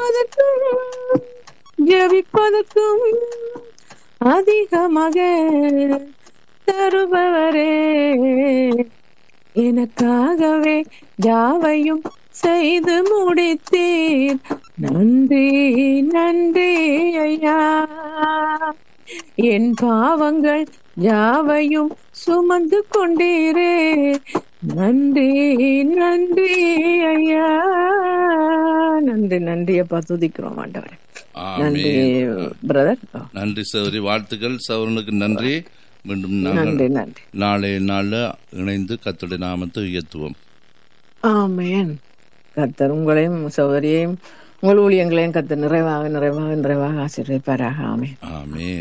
துதிப்பதற்கும் ஜெபிப்பதற்கும் அதிகமாக தருபவரே எனக்காகவே யாவையும் செய்து முடித்தீர் நன்றி நன்றி ஐயா என் பாவங்கள் யாவையும் சுமந்து கொண்டீரே நன்றி நன்றி ஐயா நன்றி நன்றி அப்பா துதிக்கிறோம் ஆண்டவரே நன்றி ஆமென் பிரதர் நன்றி சௌரி வாழ்த்துக்கள் சௌரனுக்கு நன்றி மீண்டும் நாங்கள் நன்றி நன்றி நாளைய நாள்ல இணைந்து கத்துடைய நாமத்தை உயர்த்துவோம் ஆமென் கர்த்தர் உங்களையும் சகோதரியையும் உங்கள் ஊழியங்களையும் கர்த்தர் நிறைவாக நிறைவாக நிறைவாக ஆசீர்வதிப்பாராக ஆமென் ஆமே